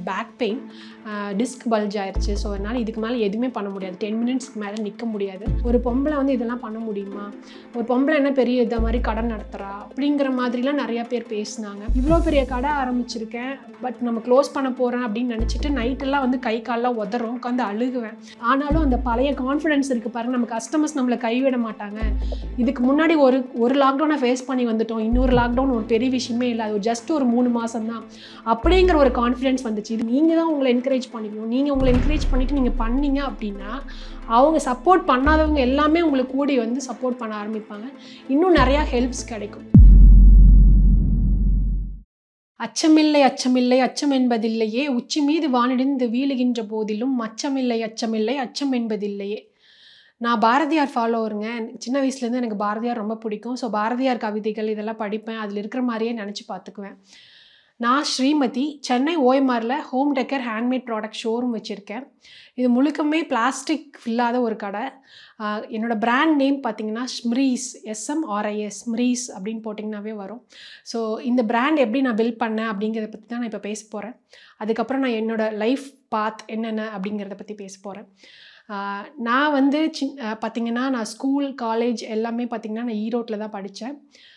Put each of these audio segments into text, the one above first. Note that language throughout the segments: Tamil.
பேக் பெயின் டிஸ்க் பல்ஜ் ஆயிடுச்சு ஸோ அதனால் இதுக்கு மேலே எதுவுமே பண்ண முடியாது டென் மினிட்ஸ்க்கு மேலே நிற்க முடியாது ஒரு பொம்பளை வந்து இதெல்லாம் பண்ண முடியுமா ஒரு பொம்பளை என்ன பெரிய இதை மாதிரி கடை நடத்துகிறா அப்படிங்கிற மாதிரிலாம் நிறையா பேர் பேசினாங்க இவ்வளோ பெரிய கடை ஆரம்பிச்சிருக்கேன் பட் நம்ம க்ளோஸ் பண்ண போகிறேன் அப்படின்னு நினச்சிட்டு நைட்டெல்லாம் வந்து கை காலெலாம் உதறும் உட்காந்து அழுகுவேன் ஆனாலும் அந்த பழைய கான்ஃபிடென்ஸ் இருக்குது பாருங்க நம்ம கஸ்டமர்ஸ் நம்மளை கைவிட மாட்டாங்க இதுக்கு முன்னாடி ஒரு ஒரு லாக்டவுனை ஃபேஸ் பண்ணி வந்துட்டோம் இன்னொரு லாக்டவுன் ஒரு பெரிய விஷயமே இல்லை அது ஜஸ்ட் ஒரு மூணு மாதம் தான் அப்படிங்கிற ஒரு கான்ஃபிடென்ஸ் வந்துச்சு இது நீங்கள் தான் உங்களை என்கரேஜ் பண்ணிக்கணும் நீங்கள் உங்களை என்கரேஜ் பண்ணிட்டு நீங்கள் பண்ணீங்க அப்படின்னா அவங்க சப்போர்ட் பண்ணாதவங்க எல்லாமே உங்களுக்கு கூடி வந்து சப்போர்ட் பண்ண ஆரம்பிப்பாங்க இன்னும் நிறையா ஹெல்ப்ஸ் கிடைக்கும் அச்சமில்லை அச்சமில்லை அச்சம் என்பதில்லையே உச்சி மீது வானிடிந்து வீழுகின்ற போதிலும் அச்சமில்லை அச்சமில்லை அச்சம் என்பதில்லையே நான் பாரதியார் ஃபாலோவருங்க சின்ன வயசுலேருந்து எனக்கு பாரதியார் ரொம்ப பிடிக்கும் ஸோ பாரதியார் கவிதைகள் இதெல்லாம் படிப்பேன் அதில் இருக்கிற மாதிரியே நினச்சி பார்த்துக்குவேன் நான் ஸ்ரீமதி சென்னை ஓஎம்ஆரில் home decor handmade product showroom வச்சுருக்கேன் இது முழுக்கமே பிளாஸ்டிக் இல்லாத ஒரு கடை ஆஹ் என்னோட பிராண்ட் நேம் பார்த்தீங்கன்னா ஸ்ம்ரீஸ் எஸ்எம்ஆர்ஐஎஸ் ஸ்ம்ரீஸ் அப்படின்னு போட்டிங்கனாவே வரும் ஸோ இந்த பிராண்ட் எப்படி நான் பில்ட் பண்ணேன் அப்படிங்கிறத பற்றி தான் நான் இப்போ பேச போகிறேன் அதுக்கப்புறம் நான் என்னோட லைஃப் பாத் என்னென்ன அப்படிங்கிறத பற்றி பேச போகிறேன் ஆஹ் நான் வந்து சின் ஆஹ் பார்த்தீங்கன்னா நான் ஸ்கூல் காலேஜ் எல்லாமே பார்த்தீங்கன்னா நான் ஈரோட்டில் தான் படித்தேன்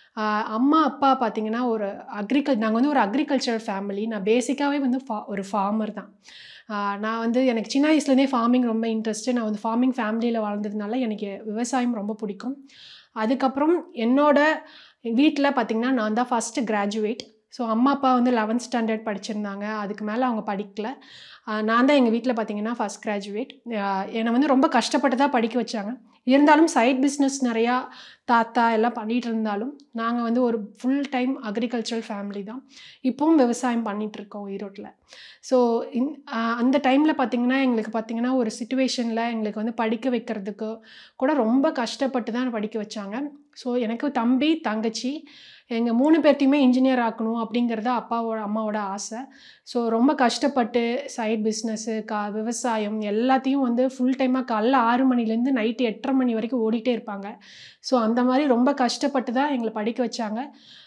அம்மா அப்பா பார்த்தீங்கன்னா ஒரு அக்ரிகல் நாங்கள் வந்து ஒரு அக்ரிகல்ச்சர் ஃபேமிலி நான் பேசிக்காகவே வந்து ஃபா ஒரு ஃபார்மர் தான் ஆஹ் நான் வந்து எனக்கு சின்ன வயசுலேருந்தே ஃபார்மிங் ரொம்ப இன்ட்ரெஸ்ட்டு நான் வந்து ஃபார்மிங் ஃபேமிலியில் வளர்ந்ததுனால எனக்கு விவசாயம் ரொம்ப பிடிக்கும் அதுக்கப்புறம் என்னோட வீட்டில் பார்த்திங்கன்னா நான் தான் ஃபஸ்ட்டு கிராஜுவேட் ஸோ அம்மா அப்பா வந்து லெவன்த் ஸ்டாண்டர்ட் படிச்சிருந்தாங்க அதுக்கு மேலே அவங்க படிக்கல ஆஹ் நான் தான் எங்கள் வீட்டில் பார்த்தீங்கன்னா ஃபஸ்ட் கிராஜுவேட் என்னை வந்து ரொம்ப கஷ்டப்பட்டு தான் படிக்க வச்சாங்க இருந்தாலும் சைட் பிஸ்னஸ் நிறையா தாத்தா எல்லாம் பண்ணிகிட்டு இருந்தாலும் நாங்கள் வந்து ஒரு ஃபுல் டைம் அக்ரிகல்ச்சரல் ஃபேமிலி தான் இப்போவும் விவசாயம் பண்ணிகிட்டு இருக்கோம் ஈரோட்டில் ஸோ இன் ஆஹ் அந்த டைமில் பார்த்திங்கன்னா எங்களுக்கு பார்த்திங்கன்னா ஒரு சுச்சுவேஷனில் எங்களுக்கு வந்து படிக்க வைக்கிறதுக்கு கூட ரொம்ப கஷ்டப்பட்டு தான் படிக்க வச்சாங்க ஸோ எனக்கு தம்பி தங்கச்சி எங்கள் மூணு பேர்த்தையுமே இன்ஜினியர் ஆக்கணும் அப்படிங்கிறது அப்பாவோட அம்மாவோட ஆசை ஸோ ரொம்ப கஷ்டப்பட்டு சைட் பிஸ்னஸ்ஸு கா விவசாயம் எல்லாத்தையும் வந்து ஃபுல் டைமாக காலைல ஆறு மணிலேருந்து நைட்டு எட்டரை மணி வரைக்கும் ஓடிட்டே இருப்பாங்க ஸோ அந்த மாதிரி ரொம்ப கஷ்டப்பட்டு தான் எங்களை படிக்க வச்சாங்க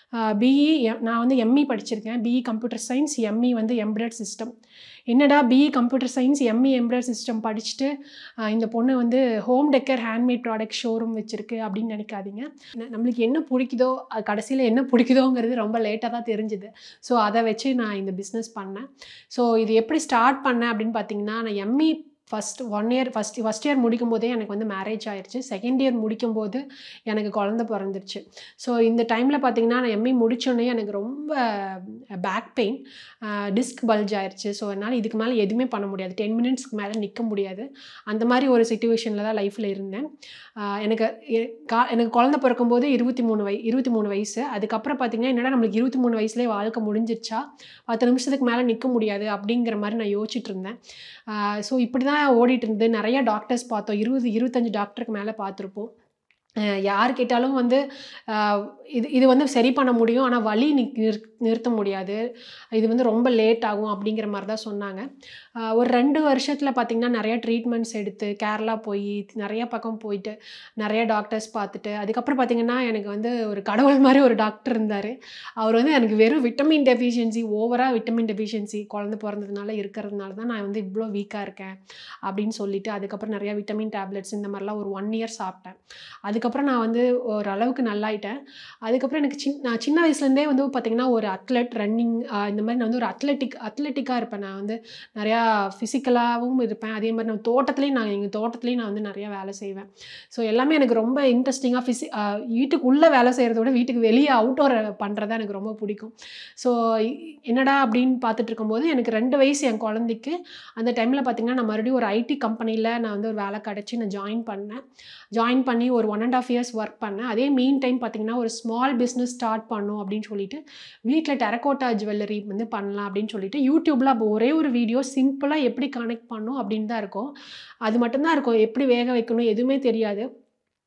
பிஇ நான் வந்து எம்இ படிச்சிருக்கேன் பிஇ கம்ப்யூட்டர் சயின்ஸ் எம்இ வந்து எம்ப்ராய்ட் சிஸ்டம் என்னடா BE computer science ME embedded system படிச்சுட்டு ஆஹ் இந்த பொண்ணு வந்து home decor handmade product showroom வச்சுருக்கு அப்படின்னு நினைக்காதீங்க ந- நம்மளுக்கு என்ன பிடிக்குதோ அது கடைசியில் என்ன பிடிக்குதோங்கிறது ரொம்ப லேட்டாக தான் தெரிஞ்சுது ஸோ அதை வச்சு நான் இந்த பிஸ்னஸ் பண்ணேன் ஸோ இது எப்படி ஸ்டார்ட் பண்ணேன் அப்படின்னு பார்த்தீங்கன்னா நான் ME first one year first first year முடிக்கும் போதே எனக்கு வந்து மேரேஜ் ஆயிடுச்சு செகண்ட் இயர் முடிக்கும் போது எனக்கு குழந்த பிறந்துருச்சு ஸோ இந்த டைமில் பார்த்தீங்கன்னா நான் எம்இ முடிச்சோடனே எனக்கு ரொம்ப பேக் பெயின் டிஸ்க் பல்ஜ் ஆயிடுச்சு ஸோ அதனால் இதுக்கு மேலே எதுவுமே பண்ண முடியாது டென் மினிட்ஸ்க்கு மேலே நிற்க முடியாது அந்த மாதிரி ஒரு சுச்சுவேஷனில் தான் லைஃப்பில் இருந்தேன் ஆஹ் எனக்கு எ- கா எனக்கு குழந்த பிறக்கும்போது இருபத்தி மூணு வய இருபத்தி மூணு வயசு அதுக்கப்புறம் பார்த்தீங்கன்னா என்னடா நம்மளுக்கு இருபத்தி மூணு வயசுலேயே வாழ்க்கை முடிஞ்சிருச்சா பத்து நிமிஷத்துக்கு மேலே நிற்க முடியாது அப்படிங்கிற மாதிரி நான் யோசிச்சுட்டு இருந்தேன் ஸோ இப்படி தான் ஓடிட்டு இருந்து நிறைய டாக்டர்ஸ் பார்த்தோம் இருபது இருபத்தஞ்சு டாக்டருக்கு மேலே பார்த்துருப்போம் அஹ் யார் கேட்டாலும் வந்து ஆஹ் இது இது வந்து சரி பண்ண முடியும் ஆனால் வலி நி நிறு நிறுத்த முடியாது இது வந்து ரொம்ப லேட் ஆகும் அப்படிங்கிற மாதிரி தான் சொன்னாங்க ஆஹ் ஒரு ரெண்டு வருஷத்தில் பார்த்திங்கன்னா நிறைய ட்ரீட்மெண்ட்ஸ் எடுத்து கேரளா போய் நிறைய பக்கம் போயிட்டு நிறைய டாக்டர்ஸ் பார்த்துட்டு அதுக்கப்புறம் பார்த்திங்கன்னா எனக்கு வந்து ஒரு கடவுள் மாதிரி ஒரு டாக்டர் இருந்தார் அவர் வந்து எனக்கு வெறும் விட்டமின் டெஃபிஷியன்சி ஓவராக விட்டமின் டெஃபிஷியன்சி குழந்தை பிறந்ததுனால இருக்கிறதுனால தான் நான் வந்து இவ்வளோ வீக்காக இருக்கேன் அப்படின்னு சொல்லிட்டு அதுக்கப்புறம் நிறையா விட்டமின் டேப்லெட்ஸ் இந்த மாதிரிலாம் ஒரு ஒன் இயர் சாப்பிட்டேன் அதுக்கப்புறம் நான் வந்து ஓரளவுக்கு நல்லாயிட்டேன் அதுக்கப்புறம் எனக்கு சின் நான் சின்ன வயசுலேருந்தே வந்து பார்த்திங்கன்னா ஒரு அத்லெட் ரன்னிங் இந்த மாதிரி நான் வந்து ஒரு அத்லெட்டிக் அத்லெட்டிக்காக இருப்பேன் நான் வந்து நிறையா ஃபிசிக்கலாகவும் இருப்பேன் அதே மாதிரி நான் தோட்டத்துலேயும் நான் எங்கள் தோட்டத்துலேயும் நான் வந்து நிறையா வேலை செய்வேன் ஸோ எல்லாமே எனக்கு ரொம்ப இன்ட்ரெஸ்டிங்காக ஃபிசி வீட்டுக்குள்ளே வேலை செய்கிறத விட வீட்டுக்கு வெளியே அவுட்டோர் பண்ணுறது எனக்கு ரொம்ப பிடிக்கும் ஸோ என்னடா அப்படின்னு பார்த்துட்டு இருக்கும்போது எனக்கு ரெண்டு வயசு என் குழந்தைக்கு அந்த டைமில் பார்த்திங்கன்னா நான் மறுபடியும் ஒரு ஐடி கம்பெனியில் நான் வந்து ஒரு வேலை கிடச்சி நான் ஜாயின் பண்ணேன் ஜாயின் பண்ணி ஒரு one and half years work பண்ணேன் அதே மீன் டைம் பார்த்திங்கன்னா ஒரு ஸ்மால் பிஸ்னஸ் ஸ்டார்ட் பண்ணும் அப்படின்னு சொல்லிட்டு வீட்டில் டெரக்கோட்டா ஜுவல்லரி வந்து பண்ணலாம் அப்படின்னு சொல்லிட்டு யூடியூப்பில் அப்போ ஒரே ஒரு வீடியோ சிம்பிளாக எப்படி கனெக்ட் பண்ணும் அப்படின்னு தான் இருக்கும் அது மட்டும்தான் இருக்கும் எப்படி வேக வைக்கணும் எதுவுமே தெரியாது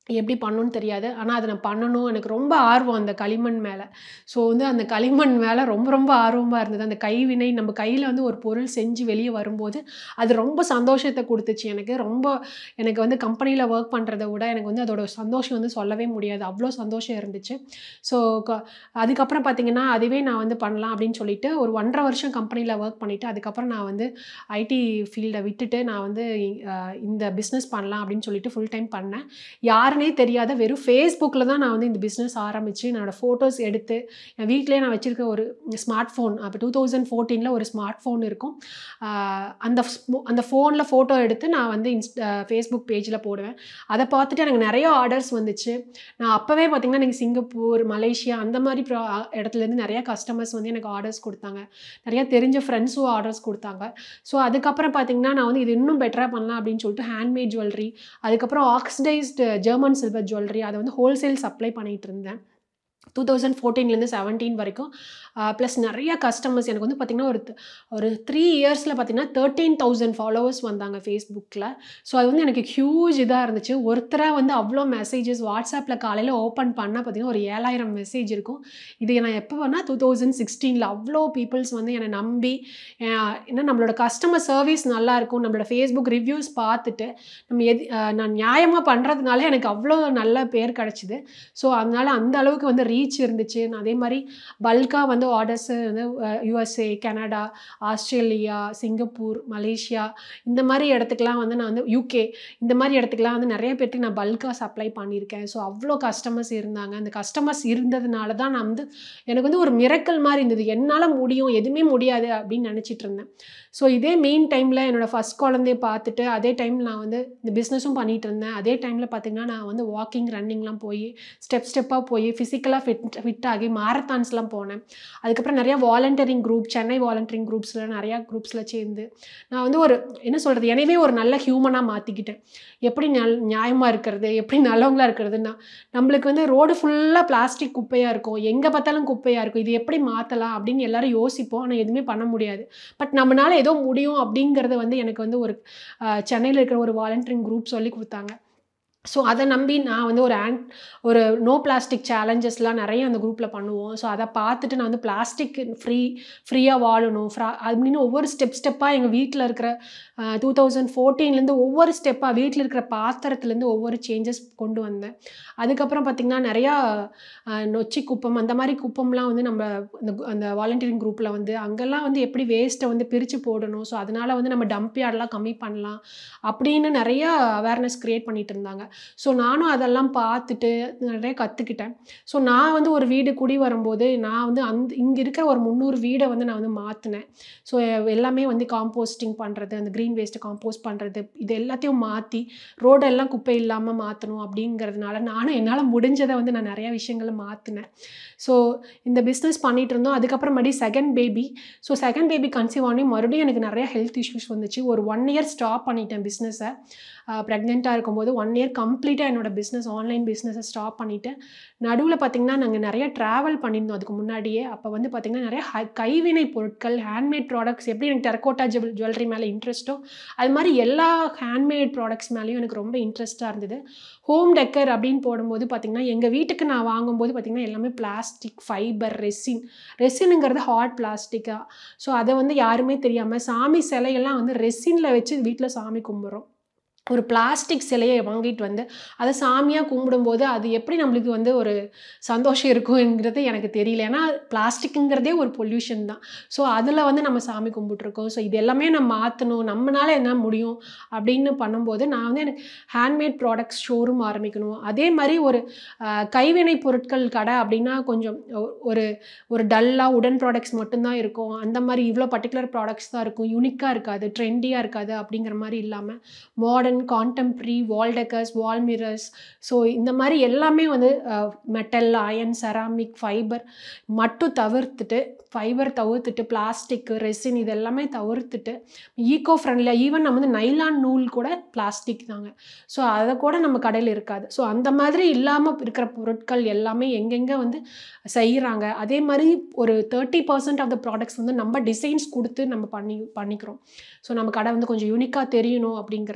எப்படி பண்ணணும்னு தெரியாது ஆனால் அதை நான் பண்ணணும் எனக்கு ரொம்ப ஆர்வம் அந்த களிமண் மேலே ஸோ வந்து அந்த களிமண் மேலே ரொம்ப ரொம்ப ஆர்வமாக இருந்தது அந்த கைவினை நம்ம கையில் வந்து ஒரு பொருள் செஞ்சு வெளியே வரும்போது அது ரொம்ப சந்தோஷத்தை கொடுத்துச்சு எனக்கு ரொம்ப எனக்கு வந்து கம்பெனியில் ஒர்க் பண்ணுறத விட எனக்கு வந்து அதோட சந்தோஷம் வந்து சொல்லவே முடியாது அவ்வளோ சந்தோஷம் இருந்துச்சு ஸோ அதுக்கப்புறம் பார்த்தீங்கன்னா அதுவே நான் வந்து பண்ணலாம் அப்படின்னு சொல்லிட்டு ஒரு ஒன்றரை வருஷம் கம்பெனியில் ஒர்க் பண்ணிவிட்டு அதுக்கப்புறம் நான் வந்து ஐடி ஃபீல்டை விட்டுட்டு நான் வந்து அஹ், இந்த பிஸ்னஸ் பண்ணலாம் அப்படின்னு சொல்லிட்டு ஃபுல் டைம் பண்ணேன் யாருனே தெரியாத வெறும் ஃபேஸ்புக்கில் தான் நான் வந்து இந்த பிஸ்னஸ் ஆரம்பித்து என்னோடய ஃபோட்டோஸ் எடுத்து என் வீட்டிலேயே நான் வச்சுருக்க ஒரு ஸ்மார்ட் ஃபோன் அப்போ டூ தௌசண்ட் ஃபோர்டீனில் ஒரு ஸ்மார்ட் ஃபோன் இருக்கும் ஆஹ் அந்த ஸ்மோ- அந்த ஃபோனில் ஃபோட்டோ எடுத்து நான் வந்து இன்ஸ்ட் ஃபேஸ்புக் பேஜில் போடுவேன் அதை பார்த்துட்டு எனக்கு நிறைய ஆர்டர்ஸ் வந்துச்சு நான் அப்போவே பார்த்தீங்கன்னா எனக்கு சிங்கப்பூர் மலேசியா அந்த மாதிரி ப்ரா இடத்துலேருந்து நிறைய கஸ்டமர்ஸ் வந்து எனக்கு ஆர்டர்ஸ் கொடுத்தாங்க நிறைய தெரிஞ்ச ஃப்ரெண்ட்ஸும் ஆர்டர்ஸ் கொடுத்தாங்க ஸோ அதுக்கப்புறம் பார்த்தீங்கன்னா நான் வந்து இது இன்னும் பெட்டராக பண்ணலாம் அப்படின்னு சொல்லிட்டு ஹேண்ட்மேட் ஜுவல்லரி அதுக்கப்புறம் ஆக்சிடைஸ்டு ஜெர்மன் சில்வர் ஜுவல்லரி அதை வந்து ஹோல்சேல் சப்ளை பண்ணிகிட்டு இருந்தேன் டூ தௌசண்ட் ஃபோர்டீன்லேருந்து செவன்டீன் வரைக்கும் ப்ளஸ் நிறைய கஸ்டமர்ஸ் எனக்கு வந்து பார்த்திங்கன்னா ஒரு th- ஒரு த்ரீ இயர்ஸில் பார்த்திங்கன்னா தேர்ட்டீன் தௌசண்ட் ஃபாலோவர்ஸ் வந்தாங்க ஃபேஸ்புக்கில் ஸோ அது வந்து எனக்கு ஹியூஜ் இதாக இருந்துச்சு ஒருத்தராக வந்து அவ்வளோ மெசேஜஸ் வாட்ஸ்அப்பில் காலையில் ஓப்பன் பண்ணால் பார்த்திங்கன்னா ஒரு ஏழாயிரம் மெசேஜ் இருக்கும் இது நான் எப்போ வேணால் டூ தௌசண்ட் சிக்ஸ்டீனில் அவ்வளோ பீப்புள்ஸ் வந்து என்னை நம்பி அஹ், என்ன நம்மளோட கஸ்டமர் சர்வீஸ் நல்லா இருக்கும் நம்மளோட ஃபேஸ்புக் ரிவ்யூஸ் பார்த்துட்டு நம்ம எது அஹ், நான் நியாயமாக பண்ணுறதுனால எனக்கு அவ்வளோ நல்ல பேர் கிடச்சிது ஸோ அதனால் அந்த அளவுக்கு வந்து ரீச் இருந்துச்சு நான் அதே மாதிரி பல்காக வந்து ஆர்டர்ஸ் வந்து USA Canada Australia Singapore Malaysia இந்த மாதிரி இடத்துக்குலாம் வந்து நான் வந்து யூகே இந்த மாதிரி இடத்துக்குலாம் வந்து நிறைய பேர்த்துக்கு நான் பல்காக சப்ளை பண்ணியிருக்கேன் ஸோ அவ்வளோ கஸ்டமர்ஸ் இருந்தாங்க அந்த கஸ்டமர்ஸ் இருந்ததுனால தான் நான் வந்து எனக்கு வந்து ஒரு மிரக்கல் மாதிரி இருந்தது என்னால் முடியும் எதுவுமே முடியாது அப்படின்னு நினச்சிட்டு இருந்தேன் ஸோ இதே மெயின் டைமில் என்னோடய ஃபஸ்ட் குழந்தைய பார்த்துட்டு அதே டைம் நான் வந்து இந்த பிஸ்னஸும் பண்ணிகிட்டு இருந்தேன் அதே டைமில் பார்த்திங்கன்னா நான் வந்து வாக்கிங் ரன்னிங்லாம் போய் ஸ்டெப் ஸ்டெப்பாக போய் ஃபிசிக்கலாக ஃபிட் ஃபிட் ஆகி மாரத்தான்ஸ்லாம் போனேன் அதுக்கப்புறம் நிறையா வாலண்டியரிங் குரூப் சென்னை வாலண்டியரிங் குரூப்ஸில் நிறையா குரூப்ஸில் சேர்ந்து நான் வந்து ஒரு என்ன சொல்கிறது எனவே ஒரு நல்ல ஹியூமனாக மாற்றிக்கிட்டேன் எப்படி நல் நியாயமாக இருக்கிறது எப்படி நல்லவங்களா இருக்கிறதுன்னா நம்மளுக்கு வந்து ரோடு ஃபுல்லாக பிளாஸ்டிக் குப்பையாக இருக்கும் எங்கே பார்த்தாலும் குப்பையாக இருக்கும் இது எப்படி மாற்றலாம் அப்படின்னு எல்லாரும் யோசிப்போம் ஆனால் எதுவுமே பண்ண முடியாது பட் நம்மளால ஏதோ முடியும் அப்படிங்கிறத வந்து எனக்கு வந்து ஒரு சென்னையில் இருக்கிற ஒரு வாலண்டியரிங் குரூப் சொல்லி கொடுத்தாங்க ஸோ அதை நம்பி நான் வந்து ஒரு ஆன் ஒரு நோ பிளாஸ்டிக் சேலஞ்சஸ்லாம் நிறைய அந்த குரூப்பில் பண்ணுவோம் ஸோ அதை பார்த்துட்டு நான் வந்து பிளாஸ்டிக் ஃப்ரீ ஃப்ரீயாக வாழணும் ஃப்ரா அப்படின்னு ஒவ்வொரு ஸ்டெப் ஸ்டெப்பாக எங்கள் வீட்டில் இருக்கிற டூ தௌசண்ட் ஃபோர்டீன்லேருந்து ஒவ்வொரு ஸ்டெப்பாக வீட்டில் இருக்கிற பாத்திரத்துலேருந்து ஒவ்வொரு சேஞ்சஸ் கொண்டு வந்தேன் அதுக்கப்புறம் பார்த்திங்கன்னா நிறையா அஹ், நொச்சி குப்பம் அந்த மாதிரி குப்பம்லாம் வந்து நம்ம அந்த கு- அந்த வாலண்டியரிங் குரூப்பில் வந்து அங்கெல்லாம் வந்து எப்படி வேஸ்ட்டை வந்து பிரித்து போடணும் ஸோ அதனால் வந்து நம்ம டம்ப் யார்டெலாம் கம்மி பண்ணலாம் அப்படின்னு நிறையா அவேர்னஸ் க்ரியேட் பண்ணிட்டு இருந்தாங்க ஸோ நானும் அதெல்லாம் பார்த்துட்டு நிறைய கற்றுக்கிட்டேன் ஸோ நான் வந்து ஒரு வீடு குடி வரும்போது நான் வந்து அந்த இங்கே இருக்கிற ஒரு முந்நூறு வீடை வந்து நான் வந்து மாற்றினேன் ஸோ எல்லாமே வந்து காம்போஸ்டிங் பண்ணுறது அந்த க்ரீன் வேஸ்ட்டை காம்போஸ்ட் பண்ணுறது இது எல்லாத்தையும் மாற்றி ரோடெல்லாம் குப்பை இல்லாமல் மாற்றணும் அப்படிங்கிறதுனால நானும் என்னால் முடிஞ்சதை வந்து நான் நிறையா விஷயங்களை மாற்றினேன் ஸோ இந்த பிஸ்னஸ் பண்ணிட்டு இருந்தோம் அதுக்கப்புறம் மறுபடியும் second baby so second baby conceive ஆனி மறுபடியும் எனக்கு நிறைய ஹெல்த் இஷ்யூஸ் வந்துச்சு ஒரு ஒன் இயர் ஸ்டாப் பண்ணிட்டேன் பிஸ்னஸை ப்ரெக்னெண்ட்டாக இருக்கும்போது ஒன் இயர் கம்ப்ளீட்டாக என்னோடய பிஸ்னஸ் ஆன்லைன் பிஸ்னஸை ஸ்டாப் பண்ணிவிட்டேன் நடுவில் பார்த்திங்கன்னா நாங்கள் நிறைய ட்ராவல் பண்ணியிருந்தோம் அதுக்கு முன்னாடியே அப்போ வந்து பார்த்திங்கன்னா நிறைய ஹை கைவினை பொருட்கள் ஹேண்ட்மேட் ப்ராடக்ட்ஸ் எப்படி எனக்கு டெரக்கோட்டா ஜுவல் ஜுவல்லரி மேலே இன்ட்ரெஸ்ட்டோ அது மாதிரி எல்லா ஹேண்ட்மேட் ப்ராடக்ட்ஸ் மேலேயும் எனக்கு ரொம்ப இன்ட்ரெஸ்ட்டாக இருந்தது ஹோம் டெக்கர் அப்படின்னு போடும்போது பார்த்திங்கன்னா எங்கள் வீட்டுக்கு நான் வாங்கும்போது பார்த்திங்கன்னா எல்லாமே பிளாஸ்டிக் ஃபைபர் ரெசின் ரெசினுங்கிறது ஹார்ட் பிளாஸ்டிக்காக ஸோ அதை வந்து யாருமே தெரியாமல் சாமி சிலையெல்லாம் வந்து ரெசினில் வச்சு வீட்டில் சாமி கும்பிட்றோம் ஒரு பிளாஸ்டிக் சிலையை வாங்கிட்டு வந்து அதை சாமியாக கும்பிடும்போது அது எப்படி நம்மளுக்கு வந்து ஒரு சந்தோஷம் இருக்குங்கிறது எனக்கு தெரியல ஏன்னா பிளாஸ்டிக்குங்கிறதே ஒரு பொல்யூஷன் தான் ஸோ அதில் வந்து நம்ம சாமி கும்பிட்ருக்கோம் ஸோ இது எல்லாமே நம்ம மாற்றணும் நம்மளால என்ன முடியும் அப்படின்னு பண்ணும்போது நான் வந்து எனக்கு ஹேண்ட்மேட் ப்ராடக்ட்ஸ் ஷோரூம் ஆரம்பிக்கணும் அதே மாதிரி ஒரு அஹ், கைவினை பொருட்கள் கடை அப்படின்னா கொஞ்சம் ஒ- ஒரு ஒரு டல்லாக உடன் ப்ராடக்ட்ஸ் மட்டும்தான் இருக்கும் அந்த மாதிரி இவ்வளோ பர்டிகுலர் ப்ராடக்ட்ஸ் தான் இருக்கும் யூனிக்காக இருக்காது ட்ரெண்டியாக இருக்காது அப்படிங்கிற மாதிரி இல்லாமல் modern contemporary wall decors wall mirrors so இந்த மாதிரி எல்லாமே வந்து மெட்டல் அயன் செராமிக் ஃபைபர் மட்டும் தவிர்த்துட்டு ஃபைபர் தவிர்த்துட்டு பிளாஸ்டிக் ரெசின் இது எல்லாமே தவிர்த்துட்டு ஈகோ ஃப்ரெண்ட்லியாக ஈவன் நம்ம வந்து நைலான் நூல் கூட பிளாஸ்டிக் தாங்க ஸோ அதை கூட நம்ம கடையில் இருக்காது ஸோ அந்த மாதிரி இல்லாமல் இருக்கிற பொருட்கள் எல்லாமே எங்கெங்கே வந்து செய்கிறாங்க அதே மாதிரி ஒரு thirty percent of the products வந்து நம்ம டிசைன்ஸ் கொடுத்து நம்ம பண்ணி பண்ணிக்கிறோம் ஸோ நம்ம கடை வந்து கொஞ்சம் யூனிக்காக தெரியணும் அப்படிங்கிறதுக்காக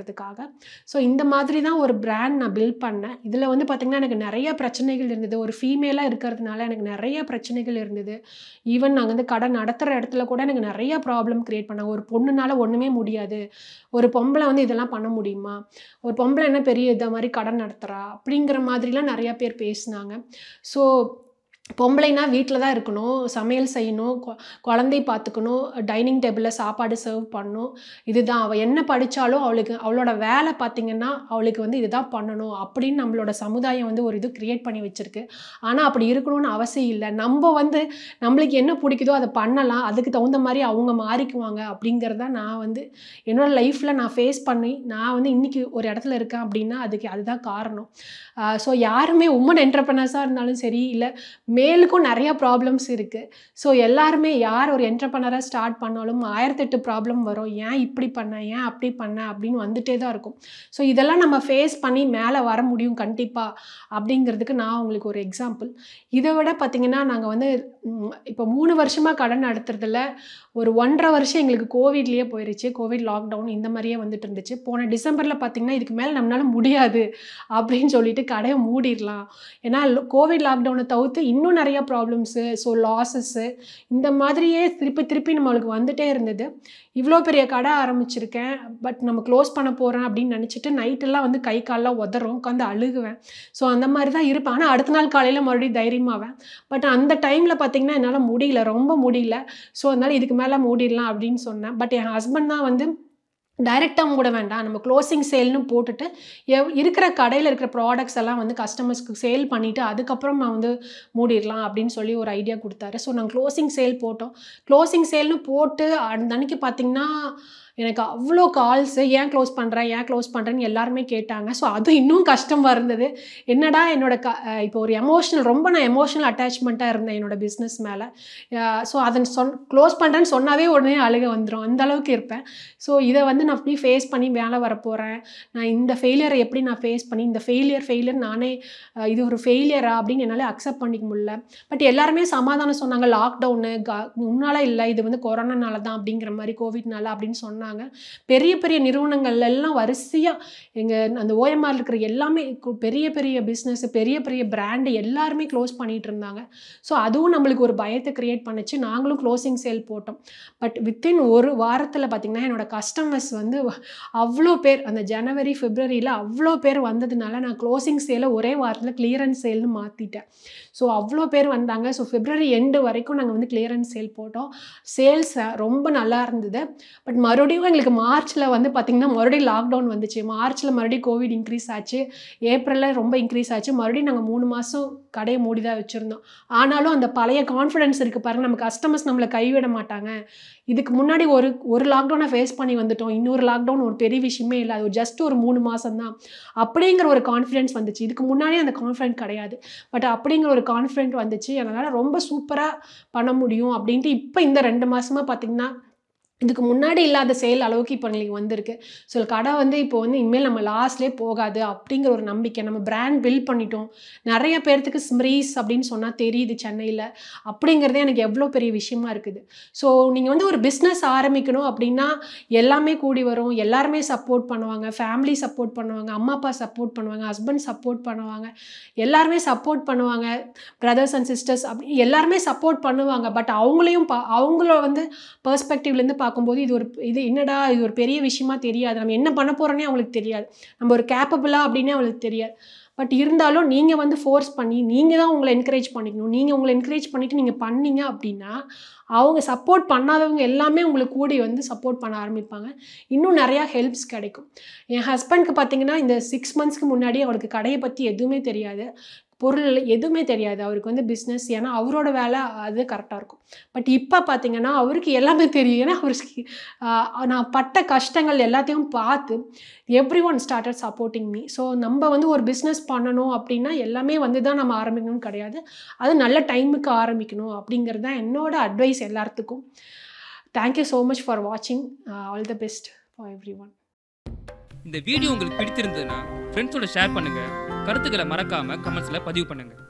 ஸோ இந்த மாதிரி தான் ஒரு பிராண்ட் நான் பில்ட் பண்ணேன் இதில் வந்து பார்த்திங்கன்னா எனக்கு நிறைய பிரச்சனைகள் இருந்தது ஒரு ஃபீமேலாக இருக்கிறதுனால எனக்கு நிறைய பிரச்சனைகள் இருந்தது ஈவன் நாங்கள் வந்து கடை நடத்துகிற இடத்துல கூட எனக்கு நிறைய ப்ராப்ளம் க்ரியேட் பண்ணாங்க ஒரு பொண்ணுனால ஒன்றுமே முடியாது ஒரு பொம்பளை வந்து இதெல்லாம் பண்ண முடியுமா ஒரு பொம்பளை என்ன பெரிய இதை மாதிரி கடை நடத்துகிறா அப்படிங்கிற மாதிரிலாம் நிறையா பேர் பேசினாங்க ஸோ பொம்பளைனா வீட்டில் தான் இருக்கணும் சமையல் செய்யணும் கொ- குழந்தை பார்த்துக்கணும் டைனிங் டேபிளில் சாப்பாடு சர்வ் பண்ணணும் இதுதான் அவள் என்ன படித்தாலும் அவளுக்கு அவளோட வேலை பார்த்திங்கன்னா அவளுக்கு வந்து இதுதான் பண்ணணும் அப்படின்னு நம்மளோட சமுதாயம் வந்து ஒரு இது க்ரியேட் பண்ணி வச்சுருக்கு ஆனால் அப்படி இருக்கணும்னு அவசியம் இல்லை நம்ம வந்து நம்மளுக்கு என்ன பிடிக்குதோ அதை பண்ணலாம் அதுக்கு தகுந்த மாதிரி அவங்க மாறிக்குவாங்க அப்படிங்கிறத நான் வந்து என்னோட லைஃப்பில் நான் ஃபேஸ் பண்ணி நான் வந்து இன்றைக்கி ஒரு இடத்துல இருக்கேன் அப்படின்னா அதுக்கு அதுதான் காரணம் ஸோ யாருமே உமன் என்டர்பிரனர்ஸாக இருந்தாலும் சரி இல்லை மேலுக்கும் நிறைய ப்ராப்ளம்ஸ் இருக்குது ஸோ எல்லாருமே யார் ஒரு என்டர்பிரனராக ஸ்டார்ட் பண்ணாலும் ஆயிரத்தெட்டு ப்ராப்ளம் வரும் ஏன் இப்படி பண்ண ஏன் அப்படி பண்ண அப்படின்னு வந்துட்டே தான் இருக்கும் ஸோ இதெல்லாம் நம்ம ஃபேஸ் பண்ணி மேலே வர முடியும் கண்டிப்பாக அப்படிங்கிறதுக்கு நான் உங்களுக்கு ஒரு எக்ஸாம்பிள் இதை விட பார்த்திங்கன்னா நாங்கள் வந்து ம், இப்போ மூணு வருஷமாக கடன் நடத்துறதுல ஒரு ஒன்றரை வருஷம் எங்களுக்கு கோவிட்லேயே போயிருச்சு கோவிட் லாக்டவுன் இந்த மாதிரியே வந்துட்டு இருந்துச்சு போன டிசம்பரில் பார்த்திங்கன்னா இதுக்கு மேலே நம்மளால முடியாது அப்படின்னு சொல்லிட்டு கடையை மூடிடலாம் ஏன்னா கோவிட் லாக்டவுனை தவிர்த்து இன்னும் நிறைய ப்ராப்ளம்ஸு ஸோ லாஸஸ்ஸு இந்த மாதிரியே திருப்பி திருப்பி நம்மளுக்கு வந்துட்டே இருந்தது இவ்வளோ பெரிய கடை ஆரம்பிச்சிருக்கேன் பட் நம்ம க்ளோஸ் பண்ண போகிறேன் அப்படின்னு நினச்சிட்டு நைட்டெல்லாம் வந்து கை கால்லாம் உதறும் உட்காந்து அழுகுவேன் ஸோ அந்த மாதிரி தான் இருப்பேன் ஆனால் அடுத்த நாள் காலையில் மறுபடியும் தைரியமாவேன் பட் அந்த டைமில் பார்த்தீங்கன்னா என்னால் முடியல ரொம்ப முடியல ஸோ அதனால் இதுக்கு மேலே மூடிடலாம் அப்படின்னு சொன்னேன் பட் என் ஹஸ்பண்ட் தான் வந்து டைரெக்டாக மூட வேண்டாம் நம்ம க்ளோசிங் சேல்னு போட்டுட்டு எவ் இருக்கிற கடையில் இருக்கிற ப்ராடக்ட்ஸ் எல்லாம் வந்து கஸ்டமர்ஸ்க்கு சேல் பண்ணிவிட்டு அதுக்கப்புறம் நான் வந்து மூடிடலாம் அப்படின்னு சொல்லி ஒரு ஐடியா கொடுத்தாரு ஸோ நாங்கள் க்ளோசிங் சேல் போட்டோம் க்ளோசிங் சேல்னு போட்டு அந்த அன்னைக்கு பார்த்தீங்கன்னா எனக்கு அவ்வளோ கால்ஸு ஏன் க்ளோஸ் பண்ணுறேன் ஏன் க்ளோஸ் பண்ணுறேன்னு எல்லாருமே கேட்டாங்க ஸோ அது இன்னும் கஷ்டமாக இருந்தது என்னடா என்னோட க அஹ் இப்போ ஒரு எமோஷனல் ரொம்ப நான் எமோஷனல் அட்டாச்மெண்ட்டாக இருந்தேன் என்னோட பிஸ்னஸ் மேலே ஸோ அதை சொன் க்ளோஸ் பண்ணுறேன்னு சொன்னாவே உடனே அழுக வந்துடும் அந்த அளவுக்கு இருப்பேன் ஸோ இதை வந்து நான் அப்படி ஃபேஸ் பண்ணி மேலே வரப்போகிறேன் நான் இந்த ஃபெயிலியரை எப்படி நான் ஃபேஸ் பண்ணி இந்த ஃபெயிலியர் ஃபெயிலியர் நானே அஹ் இது ஒரு ஃபெயிலியரா அப்படின்னு என்னால் அக்செப்ட் பண்ணிக்க முடியல பட் எல்லாருமே சமாதானம் சொன்னாங்க லாக்டவுனு க முன்னால் இல்லை இது வந்து கொரோனானால தான் அப்படிங்கிற மாதிரி கோவிட்னால அப்படின்னு சொன்னாங்க பெரிய பெரிய நிறுவனங்கள் எல்லாம் வரிசையாக எங்கள் அந்த ஓஎம்ஆர் இருக்கிற எல்லாமே கு- பெரிய பெரிய பிஸ்னஸ் பெரிய பெரிய பிராண்டு எல்லாருமே க்ளோஸ் பண்ணிட்டு இருந்தாங்க ஸோ அதுவும் நம்மளுக்கு ஒரு பயத்தை க்ரியேட் பண்ணுச்சு நாங்களும் க்ளோசிங் சேல் போட்டோம் பட் வித்தின் ஒரு வாரத்தில் பார்த்திங்கன்னா என்னோட கஸ்டமர்ஸ் வந்து அவ்வளோ பேர் அந்த ஜனவரி பிப்ரவரியில் அவ்வளோ பேர் வந்ததுனால நான் க்ளோசிங் சேலை ஒரே வாரத்தில் கிளியரன்ஸ் சேல்னு மாற்றிட்டேன் ஸோ அவ்வளோ பேர் வந்தாங்க ஸோ பிப்ரவரி எண்டு வரைக்கும் நாங்கள் வந்து கிளியரன்ஸ் சேல் போட்டோம் சேல்ஸ் ரொம்ப நல்லா இருந்தது பட் மறுபடியும் எங்களுக்கு மார்ச்சில் வந்து பார்த்திங்கன்னா மறுபடியும் லாக்டவுன் வந்துச்சு மார்ச்சில் மறுபடியும் கோவிட் இன்க்ரீஸ் ஆச்சு ஏப்ரலில் ரொம்ப இன்க்ரீஸ் ஆச்சு மறுபடியும் நாங்கள் மூணு மாதம் கடையை மூடி தான் வச்சுருந்தோம் ஆனாலும் அந்த பழைய கான்ஃபிடன்ஸ் இருக்குது பாருங்கள் நம்ம கஸ்டமர்ஸ் நம்மளை கைவிட மாட்டாங்க இதுக்கு முன்னாடி ஒரு ஒரு லாக்டவுனை ஃபேஸ் பண்ணி வந்துட்டோம் இன்னொரு லாக்டவுன் ஒரு பெரிய விஷயமே இல்லை அது ஜஸ்ட் ஒரு மூணு மாதம் தான் அப்படிங்கிற ஒரு கான்ஃபிடென்ஸ் வந்துச்சு இதுக்கு முன்னாடி அந்த கான்ஃபிடென்ட் கிடையாது பட் அப்படிங்கிற ஒரு கான்ஃபிடென்ட் வந்துச்சு அதனால் ரொம்ப சூப்பராக பண்ண முடியும் அப்படின்ட்டு இப்போ இந்த ரெண்டு மாதமாக பார்த்திங்கன்னா இதுக்கு முன்னாடி இல்லாத சேல் அளவுக்கு இப்போ எங்களுக்கு வந்திருக்கு ஸோ கடை வந்து இப்போ வந்து இனிமேல் நம்ம லாஸ்ட்லேயே போகாது அப்படிங்கிற ஒரு நம்பிக்கை நம்ம பிராண்ட் பில்ட் பண்ணிட்டோம் நிறைய பேர்த்துக்கு ஸ்ம்ரீஸ் அப்படின்னு சொன்னால் தெரியுது சென்னையில் அப்படிங்கிறதே எனக்கு எவ்வளோ பெரிய விஷயமா இருக்குது ஸோ நீங்கள் வந்து ஒரு பிஸ்னஸ் ஆரம்பிக்கணும் அப்படின்னா எல்லாமே கூடி வரும் எல்லாருமே சப்போர்ட் பண்ணுவாங்க ஃபேமிலி சப்போர்ட் பண்ணுவாங்க அம்மா அப்பா சப்போர்ட் பண்ணுவாங்க ஹஸ்பண்ட் சப்போர்ட் பண்ணுவாங்க எல்லாருமே சப்போர்ட் பண்ணுவாங்க பிரதர்ஸ் அண்ட் சிஸ்டர்ஸ் அப்படி எல்லாருமே சப்போர்ட் பண்ணுவாங்க பட் அவங்களையும் பா அவங்கள வந்து பெர்ஸ்பெக்டிவ்லேருந்து பார்க்கும்போது இது ஒரு இது என்னடா இது ஒரு பெரிய விஷயமா தெரியாது நம்ம என்ன பண்ண போகிறோன்னே அவங்களுக்கு தெரியாது நம்ம ஒரு கேப்பபிளா அப்படின்னே அவங்களுக்கு தெரியாது பட் இருந்தாலும் நீங்கள் வந்து ஃபோர்ஸ் பண்ணி நீங்கள் தான் உங்களை என்கரேஜ் பண்ணிக்கணும் நீங்கள் உங்களை என்கரேஜ் பண்ணிவிட்டு நீங்கள் பண்ணீங்க அப்படின்னா அவங்க சப்போர்ட் பண்ணாதவங்க எல்லாமே உங்களுக்கு கூடி வந்து சப்போர்ட் பண்ண ஆரம்பிப்பாங்க இன்னும் நிறையா ஹெல்ப்ஸ் கிடைக்கும் என் ஹஸ்பண்ட்க்கு பார்த்தீங்கன்னா இந்த சிக்ஸ் மந்த்ஸ்க்கு முன்னாடி அவருக்கு கடையை பற்றி எதுவுமே தெரியாது பொருள் எதுவுமே தெரியாது அவருக்கு வந்து பிஸ்னஸ் ஏன்னா அவரோட வேலை அது கரெக்டாக இருக்கும் பட் இப்போ பார்த்தீங்கன்னா அவருக்கு எல்லாமே தெரியும் ஏன்னா அவருக்கு ஆஹ், நான் பட்ட கஷ்டங்கள் எல்லாத்தையும் பார்த்து everyone started supporting me so நம்ம வந்து ஒரு பிஸ்னஸ் பண்ணணும் அப்படின்னா எல்லாமே வந்து தான் நம்ம ஆரம்பிக்கணும்னு கிடையாது அது நல்ல டைமுக்கு ஆரம்பிக்கணும் அப்படிங்கிறது தான் என்னோட அட்வைஸ் எல்லாத்துக்கும் தேங்க்யூ ஸோ மச் ஃபார் வாட்சிங் all the best for everyone இந்த வீடியோ உங்களுக்கு பிடித்திருந்ததுன்னா ஃப்ரெண்ட்ஸோட ஷேர் பண்ணுங்க கருத்துக்களை மறக்காம கமெண்ட்ஸ்ல பதிவு பண்ணுங்க